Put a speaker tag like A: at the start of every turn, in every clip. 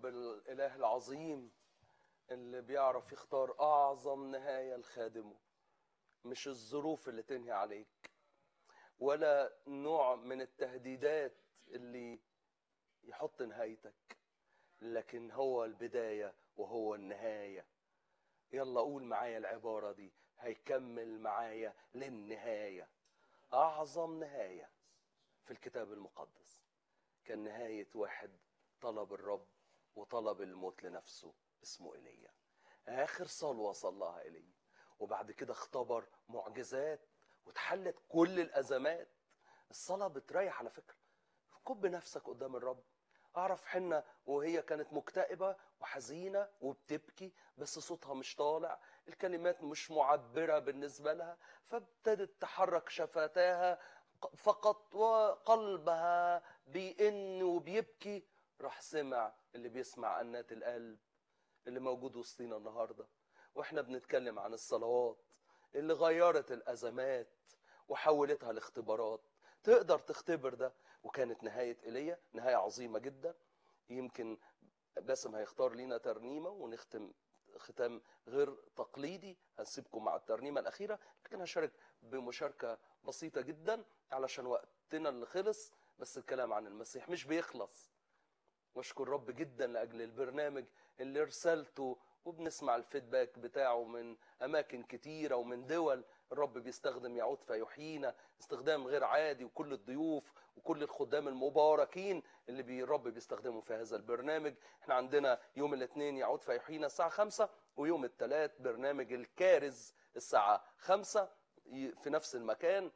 A: الرب الإله العظيم اللي بيعرف يختار أعظم نهاية لخادمه مش الظروف اللي تنهي عليك ولا نوع من التهديدات اللي يحط نهايتك لكن هو البداية وهو النهاية يلا قول معايا العبارة دي هيكمل معايا للنهاية أعظم نهاية في الكتاب المقدس كان نهاية واحد طلب الرب وطلب الموت لنفسه اسمه ايليا اخر صلوه صلاها ايليا وبعد كده اختبر معجزات واتحلت كل الازمات الصلاه بتريح على فكره كب نفسك قدام الرب اعرف حنة وهي كانت مكتئبة وحزينة وبتبكي بس صوتها مش طالع الكلمات مش معبرة بالنسبة لها فابتدت تحرك شفتاها فقط وقلبها بيئن وبيبكي راح سمع اللي بيسمع أنات القلب اللي موجود وسطينا النهاردة واحنا بنتكلم عن الصلوات اللي غيرت الأزمات وحولتها لاختبارات تقدر تختبر ده وكانت نهاية إيليا نهاية عظيمة جدا يمكن باسم هيختار لينا ترنيمة ونختم ختام غير تقليدي هنسيبكم مع الترنيمة الأخيرة لكن هشارك بمشاركة بسيطة جدا علشان وقتنا اللي خلص بس الكلام عن المسيح مش بيخلص واشكر رب جدا لاجل البرنامج اللي رسالته وبنسمع الفيدباك بتاعه من اماكن كتيره ومن دول الرب بيستخدم يعود فيحيينا استخدام غير عادي وكل الضيوف وكل الخدام المباركين اللي بي الرب بيستخدمهم في هذا البرنامج احنا عندنا يوم الاثنين يعود فيحيينا الساعه 5 ويوم الثلاث برنامج الكارز الساعه 5 في نفس المكان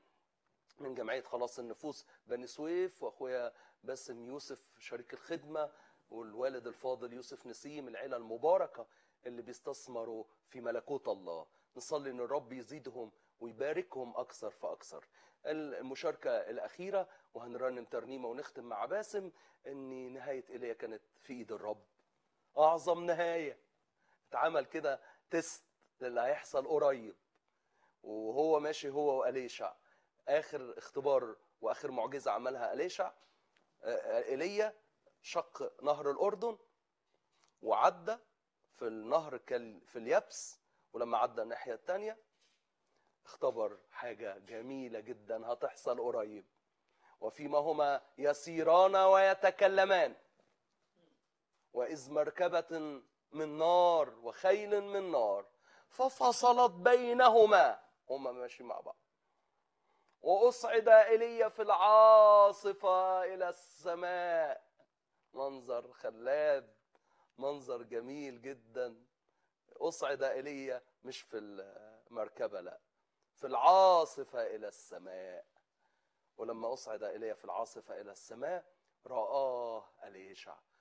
A: من جمعيه خلاص النفوس بني سويف واخويا باسم يوسف شريك الخدمه والوالد الفاضل يوسف نسيم العيله المباركه اللي بيستثمروا في ملكوت الله نصلي ان الرب يزيدهم ويباركهم اكثر فاكثر المشاركه الاخيره وهنرنم ترنيمه ونختم مع باسم ان نهايه ايليا كانت في ايد الرب اعظم نهايه اتعمل كده تيست للي هيحصل قريب وهو ماشي هو واليشع اخر اختبار واخر معجزه عملها اليشع ايليا شق نهر الاردن وعدى في النهر في اليبس ولما عدى الناحيه الثانيه اختبر حاجه جميله جدا هتحصل قريب وفيما هما يسيران ويتكلمان واذ مركبه من نار وخيل من نار ففصلت بينهما هما ماشيين مع بعض واصعد ايليا في العاصفه الى السماء منظر خلاب منظر جميل جدا اصعد ايليا مش في المركبه لا في العاصفه الى السماء ولما اصعد ايليا في العاصفه الى السماء رآه اليشع